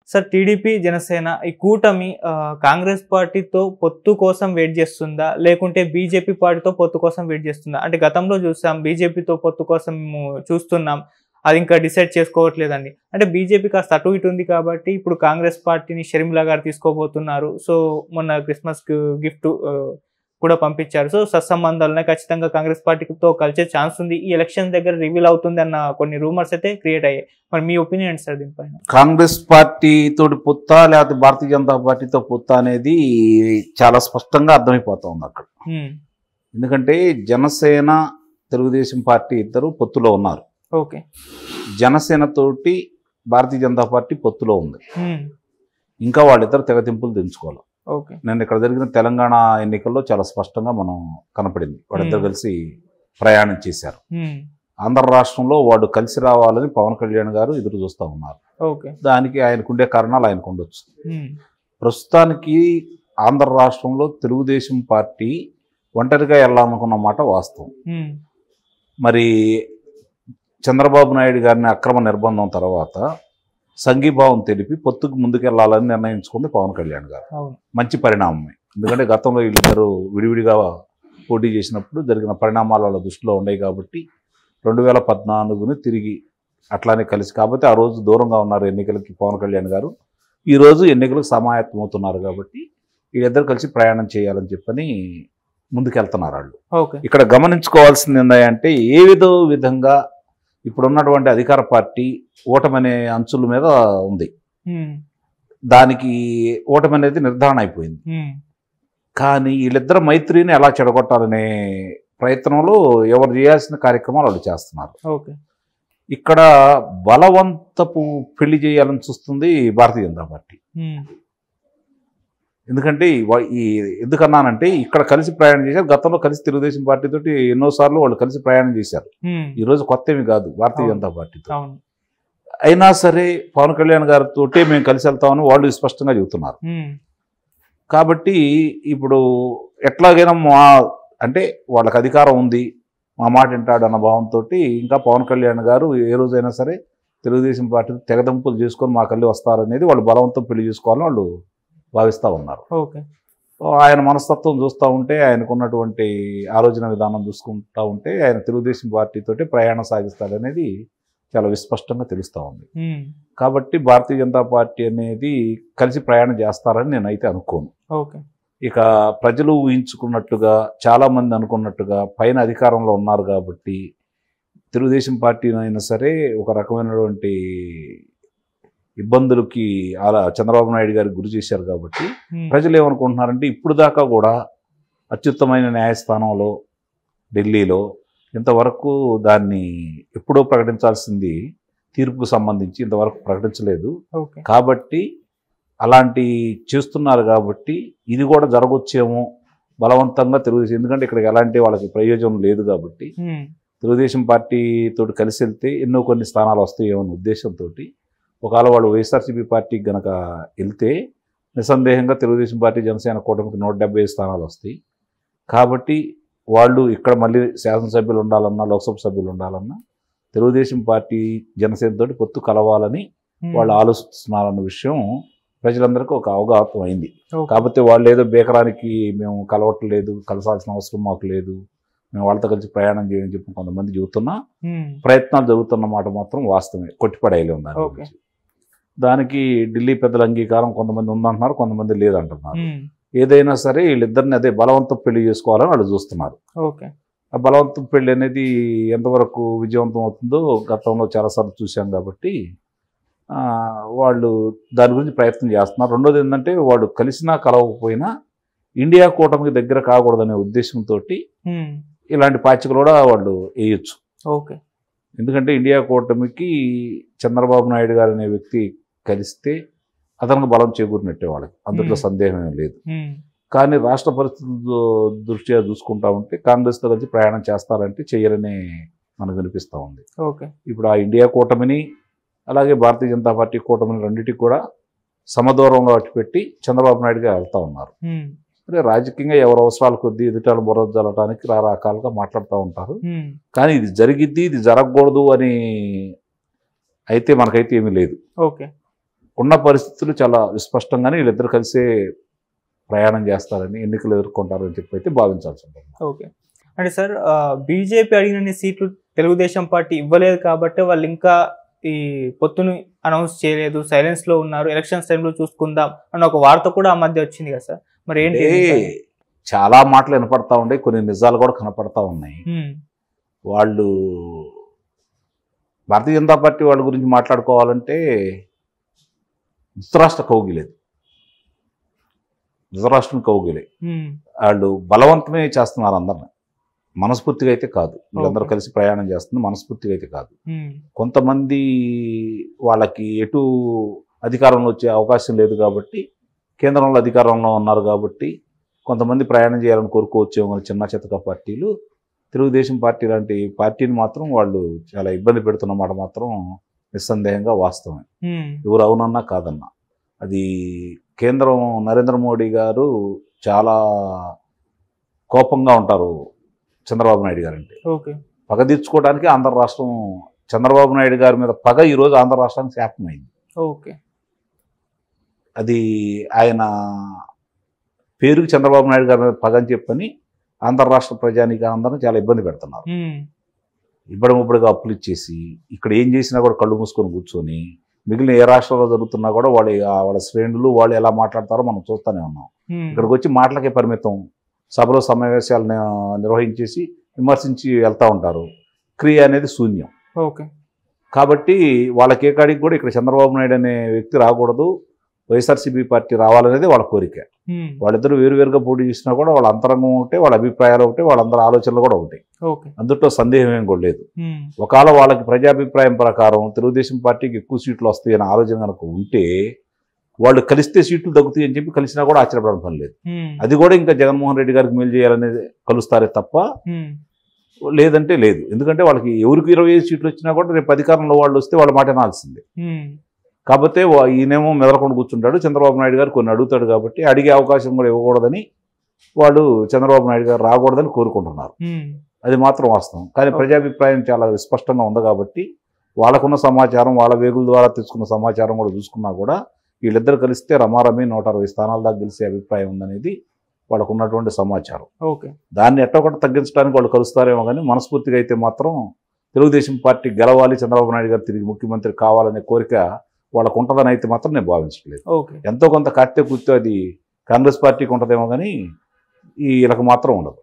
Sir TDP Janasena ఈ కూటమి ఆ, కాంగ్రెస్ పార్టీతో పొత్తు కోసం వెయిట్ చేస్తుందా లేకుంటే బీజేపీ పార్టీతో పొత్తు కోసం వెయిట్ చేస్తుందా అంటే గతంలో చూసాం బీజేపీతో పొత్తు కోసం మేము చూస్తున్నాం అది ఇంకా డిసైడ్ చేసుకోవట్లేదండి అంటే బీజేపీ కాస్త అటు ఇటు ఉంది కాబట్టి ఇప్పుడు కాంగ్రెస్ పార్టీని షర్మిలా గారు తీసుకోబోతున్నారు సో మొన్న క్రిస్మస్ గిఫ్ట్ కూడా పంపించారు సో సత్సంబంధాలనే ఖచ్చితంగా కాంగ్రెస్ పార్టీతో కలిసే ఛాన్స్ ఉంది ఈ ఎలక్షన్ దగ్గర రివీల్ అవుతుంది అన్న కొన్ని రూమర్స్ అయితే క్రియేట్ అయ్యాయి మరి మీ ఒపీనియన్ సార్ దీనిపైన కాంగ్రెస్ పార్టీ తోటి పొత్తా లేకపోతే భారతీయ జనతా పార్టీతో పొత్తా అనేది చాలా స్పష్టంగా అర్థమైపోతా ఉంది అక్కడ ఉమ్, ఎందుకంటే జనసేన తెలుగుదేశం పార్టీ ఇద్దరు పొత్తులో ఉన్నారు ఓకే జనసేన తోటి భారతీయ జనతా పార్టీ పొత్తులో ఉంది ఉమ్, ఇంకా వాళ్ళిద్దరు తెగతింపులు తెంచుకోవాలి ఓకే నేను ఇక్కడ జరిగిన తెలంగాణ ఎన్నికల్లో చాలా స్పష్టంగా మనం కనపడింది వాళ్ళిద్దరు Hmm. కలిసి ప్రయాణం చేశారు ఉమ్, ఆంధ్ర రాష్ట్రంలో వాడు కలిసి రావాలని పవన్ కళ్యాణ్ గారు ఎదురు చూస్తూ ఉన్నారు ఓకే దానికి ఆయనకుండే కారణాలు ఆయనకు ఉండొచ్చు ఉమ్, ప్రస్తుతానికి ఆంధ్ర రాష్ట్రంలో తెలుగుదేశం పార్టీ ఒంటరిగా వెళ్ళాలనుకున్న మాట వాస్తవం ఉమ్, మరి చంద్రబాబు నాయుడు గారిని అక్రమ నిర్బంధం తర్వాత సంఘీభావం తెలిపి పొత్తుకు ముందుకెళ్లాలని నిర్ణయించుకుంది పవన్ కళ్యాణ్ గారు అవును మంచి పరిణామమే ఎందుకంటే గతంలో వీళ్ళిద్దరూ విడివిడిగా పోటీ చేసినప్పుడు జరిగిన పరిణామాలు వాళ్ళ దృష్టిలో ఉన్నాయి కాబట్టి రెండు వేల పద్నాలుగుని తిరిగి అట్లానే కలిసి కాబట్టి ఆ రోజు దూరంగా ఉన్నారు ఎన్నికలకి పవన్ కళ్యాణ్ గారు ఈ రోజు ఎన్నికలకు సమాయత్తమవుతున్నారు కాబట్టి వీళ్ళిద్దరు కలిసి ప్రయాణం చేయాలని చెప్పని ముందుకెళ్తున్నారు వాళ్ళు ఓకే ఇక్కడ గమనించుకోవాల్సింది ఏంటంటే ఏ విధో విధంగా ఇప్పుడున్నటువంటి అధికార పార్టీ ఓటమనే అంచుల మీద ఉంది ఉమ్, దానికి ఓటమి అనేది నిర్ధారణ అయిపోయింది ఉమ్, కానీ వీళ్ళిద్దరు మైత్రిని ఎలా చెడగొట్టాలనే ప్రయత్నంలో ఎవరు చేయాల్సిన కార్యక్రమాలు వాళ్ళు చేస్తున్నారు ఓకే ఇక్కడ బలవంతపు పెళ్లి చేయాలని చూస్తుంది భారతీయ జనతా పార్టీ ఉమ్, ఎందుకంటే ఈ వా- ఈ ఎందుకన్నానంటే ఇక్కడ కలిసి ప్రయాణం చేశారు గతంలో కలిసి తెలుగుదేశం పార్టీ తోటి ఎన్నోసార్లు వాళ్ళు కలిసి ప్రయాణం చేశారు ఉమ్, ఈ రోజు కొత్త ఏమి కాదు భారతీయ అవును. జనతా పార్టీతో అవును అయినా సరే పవన్ కళ్యాణ్ గారితో మేము కలిసి వెళ్తామని వాళ్ళు స్పష్టంగా చెబుతున్నారు ఉమ్, కాబట్టి ఇప్పుడు ఎట్లాగైనా మా అంటే వాళ్ళకి అధికారం ఉంది మా మాట వింటాడు అన్న భావంతో ఇంకా పవన్ కళ్యాణ్ గారు ఏ రోజైనా సరే తెలుగుదేశం పార్టీ తెగదంపులు చేసుకొని మా కళ్ళి వస్తారనేది వాళ్ళు బలవంతం పెళ్లి చేసుకోవాలని వాళ్ళు భావిస్తూ ఉన్నారు ఓకే ఆయన మనస్తత్వం చూస్తూ ఉంటే ఆయనకున్నటువంటి ఆలోచన విధానం చూసుకుంటూ ఉంటే ఆయన తెలుగుదేశం పార్టీతోటి ప్రయాణం సాగిస్తాడనేది చాలా విస్పష్టంగా తెలుస్తూ ఉంది ఉమ్, కాబట్టి భారతీయ జనతా పార్టీ అనేది కలిసి ప్రయాణం చేస్తారని నేనైతే అనుకోను ఓకే ఇక ప్రజలు ఊహించుకున్నట్టుగా చాలా మంది అనుకున్నట్టుగా పైన అధికారంలో ఉన్నారు కాబట్టి తెలుగుదేశం పార్టీ అయినా సరే ఒక రకమైనటువంటి ఇబ్బందులకి అలా చంద్రబాబు నాయుడు గారికి గురి చేశారు కాబట్టి ఉమ్, ప్రజలు ఏమనుకుంటున్నారంటే ఇప్పుడు దాకా కూడా అత్యుత్తమైన న్యాయస్థానంలో ఢిల్లీలో ఇంతవరకు దాన్ని ఎప్పుడో ప్రకటించాల్సింది తీర్పుకు సంబంధించి ఇంతవరకు ప్రకటించలేదు ఓకే కాబట్టి అలాంటి చేస్తున్నారు కాబట్టి ఇది కూడా జరగొచ్చేమో బలవంతంగా తెలుగుదేశం ఎందుకంటే ఇక్కడికి ఎలాంటి వాళ్ళకి ప్రయోజనం లేదు కాబట్టి ఉమ్, తెలుగుదేశం పార్టీ తోటి కలిసి వెళ్తే ఎన్నో కొన్ని స్థానాలు వస్తాయేమో అనే ఉద్దేశంతో ఒకవేళ వాళ్ళు వైఎస్ఆర్సీపీ పార్టీకి గనక వెళ్తే నిస్సందేహంగా తెలుగుదేశం పార్టీ జనసేన కూటమికి నూట డెబ్బై ఐదు స్థానాలు వస్తాయి కాబట్టి వాళ్ళు ఇక్కడ మళ్ళీ శాసనసభ్యులు ఉండాలన్నా లోక్సభ సభ్యులు ఉండాలన్నా తెలుగుదేశం పార్టీ జనసేన తోటి పొత్తు కలవాలని ఉమ్, వాళ్ళు ఆలోచిస్తున్నారన్న విషయం ప్రజలందరికీ ఒక అవగాహన అయింది ఓకే. కాకపోతే వాళ్ళు ఏదో బేకరానికి మేము కలవట్లేదు కలసాల్సిన అవసరం మాకు లేదు మేము వాళ్ళతో కలిసి ప్రయాణం చేయని చెప్పి కొంతమంది చెబుతున్నా ఉమ్, ప్రయత్నాలు జరుగుతున్న మాట మాత్రం వాస్తవమే కొట్టిపడేయలేము దాని ఓకే. గురించి దానికి ఢిల్లీ పెద్దల అంగీకారం కొంతమంది ఉందంటున్నారు కొంతమంది లేదంటున్నారు ఉమ్, ఏదైనా సరే వీళ్ళిద్దరిని అదే బలవంతం పెళ్లి చేసుకోవాలని వాళ్ళు చూస్తున్నారు ఓకే ఆ బలవంతం పెళ్లి అనేది ఎంతవరకు విజయవంతం అవుతుందో గతంలో చాలాసార్లు చూశాం కాబట్టి ఆ, వాళ్ళు దాని గురించి ప్రయత్నం చేస్తున్నారు రెండోది ఏంటంటే వాళ్ళు కలిసినా కలవకపోయినా ఇండియా కూటమికి దగ్గర కాకూడదనే ఉద్దేశంతో ఉమ్, ఇలాంటి పాచికలు కూడా వాళ్ళు వేయొచ్చు ఓకే ఎందుకంటే ఇండియా కూటమికి చంద్రబాబు నాయుడు గారు అనే వ్యక్తి కలిస్తే అతనికి బలం చేకూరినట్టే వాళ్ళకి అందులో Hmm. సందేహం ఏం లేదు ఉమ్, కానీ రాష్ట్ర పరిస్థితుల దృష్ట్యా చూసుకుంటా ఉంటే కాంగ్రెస్తో కలిసి ప్రయాణం చేస్తారంటే చెయ్యరనే మనకు అనిపిస్తూ ఉంది ఓకే ఇప్పుడు ఆ ఇండియా కూటమిని అలాగే భారతీయ జనతా పార్టీ కూటమిని రెండింటికి కూడా సమదూరంలో అట్టి పెట్టి చంద్రబాబు నాయుడుగా వెళ్తా ఉన్నారు ఉమ్, అంటే రాజకీయంగా ఎవరి అవసరాల కొద్దీ ఎదుటాలు బుర్ర జల్లటానికి రకరకాలుగా మాట్లాడుతూ ఉంటారు ఉమ్, కానీ ఇది జరిగిద్ది ఇది జరగకూడదు అని అయితే మనకైతే ఏమీ లేదు ఓకే ఉన్న పరిస్థితులు చాలా విస్పష్టంగానే వీళ్ళిద్దరు కలిసే ప్రయాణం చేస్తారని ఎన్నికలు ఎదుర్కొంటారని చెప్పి అయితే భావించాల్సి ఉంటుంది ఓకే అంటే సార్ బీజేపీ అడిగినన్ని సీట్లు తెలుగుదేశం పార్టీ ఇవ్వలేదు కాబట్టి వాళ్ళు ఇంకా ఈ పొత్తును అనౌన్స్ చేయలేదు సైలెన్స్ లో ఉన్నారు ఎలక్షన్స్ టైంలో చూసుకుందాం అన్న ఒక వార్త కూడా ఆ మధ్య వచ్చింది కదా సార్ మరి ఏంటి అంటే చాలా మాటలు వినపడతా ఉండే కొన్ని నిజాలు కూడా కనపడతా ఉన్నాయి ఉమ్, వాళ్ళు భారతీయ జనతా పార్టీ వాళ్ళ గురించి మాట్లాడుకోవాలంటే ధృతరాష్ట్ర కౌగిలేదు ధృతరాష్ట్రం కౌగిలే ఉమ్, వాళ్ళు బలవంతమే చేస్తున్నారు అందరిని మనస్ఫూర్తిగా అయితే కాదు వీళ్ళందరూ Okay. కలిసి ప్రయాణం చేస్తుంది మనస్ఫూర్తిగా అయితే కాదు ఉమ్, కొంతమంది వాళ్ళకి ఎటు అధికారంలో వచ్చే అవకాశం లేదు కాబట్టి కేంద్రంలో అధికారంలో ఉన్నారు కాబట్టి కొంతమంది ప్రయాణం చేయాలని కోరుకోవచ్చేమో అని చిన్న చితక పార్టీలు తెలుగుదేశం పార్టీ లాంటి పార్టీని మాత్రం వాళ్ళు చాలా ఇబ్బంది పెడుతున్నమాట మాత్రం నిస్సందేహంగా వాస్తవమే ఉమ్, ఎవరు అవునన్నా కాదన్నా అది కేంద్రం నరేంద్ర మోడీ గారు చాలా కోపంగా ఉంటారు చంద్రబాబు నాయుడు గారు అంటే ఓకే పగ తీర్చుకోవడానికి ఆంధ్ర రాష్ట్రం చంద్రబాబు నాయుడు గారి మీద పగ ఈరోజు ఆంధ్ర రాష్ట్రానికి శాపమైంది ఓకే అది ఆయన పేరుకి చంద్రబాబు నాయుడు గారి మీద పగ అని చెప్పని ఆంధ్ర రాష్ట్ర ప్రజానికి అందరం చాలా ఇబ్బంది పెడుతున్నారు ఉమ్, ఇబ్బడి ముబ్బడిగా అప్పులు ఇచ్చేసి ఇక్కడ ఏం చేసినా కూడా కళ్ళు మూసుకొని కూర్చొని మిగిలిన ఏ రాష్ట్రంలో జరుగుతున్నా కూడా వాళ్ళ వాళ్ళ శ్రేణులు వాళ్ళు ఎలా మాట్లాడతారో మనం చూస్తూనే ఉన్నాం ఉమ్, ఇక్కడికి వచ్చి మాటలకే పరిమితం సభలో సమావేశాలు ని- నిర్వహించేసి విమర్శించి వెళ్తూ ఉంటారు క్రియ అనేది శూన్యం ఓకే కాబట్టి వాళ్ళకి ఏ కాడికి కూడా ఇక్కడ చంద్రబాబు నాయుడు అనే వ్యక్తి రాకూడదు వైఎస్ఆర్సీపీ పార్టీ రావాలనేది వాళ్ళ కోరిక ఉమ్, వాళ్ళిద్దరూ వేరువేరుగా పోటీ చేసినా కూడా వాళ్ళ అంతరంగం ఒకటే వాళ్ళ అభిప్రాయాలు ఒకటే వాళ్ళందరి ఆలోచనలు కూడా ఒకటే ఓకే అందులో సందేహం ఏం కూడా లేదు ఉమ్, ఒకవేళ వాళ్ళకి ప్రజాభిప్రాయం ప్రకారం తెలుగుదేశం పార్టీకి ఎక్కువ సీట్లు వస్తాయి అనే ఆలోచన కనుక ఉంటే వాళ్ళు కలిస్తే సీట్లు తగ్గుతాయి అని చెప్పి కలిసినా కూడా ఆశ్చర్యపడడం పని లేదు ఉమ్, అది కూడా ఇంకా జగన్మోహన్ రెడ్డి గారికి మేలు చేయాలనేది కలుస్తారే తప్ప ఉమ్, లేదంటే లేదు ఎందుకంటే వాళ్ళకి ఎవరికి ఇరవై ఐదు సీట్లు వచ్చినా కూడా రేపు అధికారంలో వాళ్ళు వస్తే వాళ్ళ మాట వినాల్సిందే ఉమ్, కాకపోతే వా- ఈయనేమో మెదలకుండా కూర్చుంటాడు చంద్రబాబు నాయుడు గారు కొన్ని అడుగుతాడు కాబట్టి అడిగే అవకాశం కూడా ఇవ్వకూడదని వాళ్ళు చంద్రబాబు నాయుడు గారు రాకూడదని కోరుకుంటున్నారు ఉమ్, అది మాత్రం వాస్తవం కానీ ప్రజాభిప్రాయం చాలా స్పష్టంగా ఉంది కాబట్టి వాళ్ళకున్న సమాచారం వాళ్ళ వేగుల ద్వారా తెచ్చుకున్న సమాచారం కూడా చూసుకున్నా కూడా వీళ్ళిద్దరు కలిస్తే రమారమి నూట అరవై స్థానాల దాకా గెలిచే అభిప్రాయం ఉందనేది వాళ్ళకు ఉన్నటువంటి సమాచారం ఓకే దాన్ని ఎట్టో ఒకటి తగ్గించడానికి వాళ్ళు కలుస్తారేమో కానీ మనస్ఫూర్తిగా అయితే మాత్రం తెలుగుదేశం పార్టీ గెలవాలి చంద్రబాబు నాయుడు గారు తిరిగి ముఖ్యమంత్రి కావాలనే కోరిక వాళ్ళకు ఉంటుందని అయితే మాత్రం నేను భావించట్లేదు ఓకే ఎంతో కొంత కార్తీక కూర్చో అది కాంగ్రెస్ పార్టీకి ఉంటుందేమో కానీ ఈ వీళ్ళకి మాత్రం ఉండదు